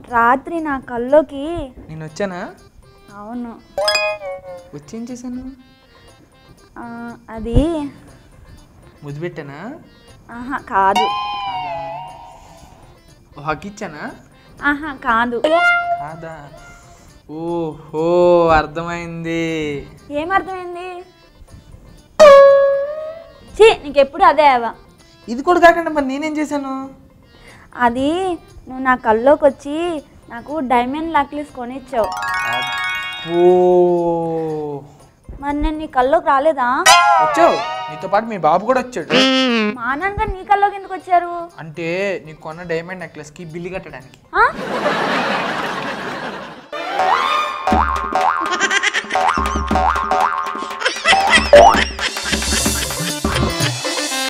రాత్రి నా కల్లోకి నేను వచ్చానా అవును వచ్చి ఏం చేశాను ఆ, అది ముద్దు పెట్టానా ఆహా కాదు ఓ హక్ ఇచ్చానా ఆహా కాదు కాదా ఓహో అర్థమైంది ఏమర్థమైంది చీ నీకెప్పుడు అదే అవా ఇది కూడా కాకుండా మరి నేనేం చేశాను అది నువ్వు నా కల్లోకి వచ్చి నాకు డైమండ్ నెక్లెస్ కొనిచ్చావు ఓ మరి నేను నీ కల్లోకి రాలేదా వచ్చావు నీతో పాటు మీ బాబు కూడా వచ్చాడు మా నాన్నగారు నీ కల్లోకి ఎందుకు వచ్చారు అంటే నీకు కొన్న డైమండ్ నెక్లెస్కి బిల్లు కట్టడానికి ఆ?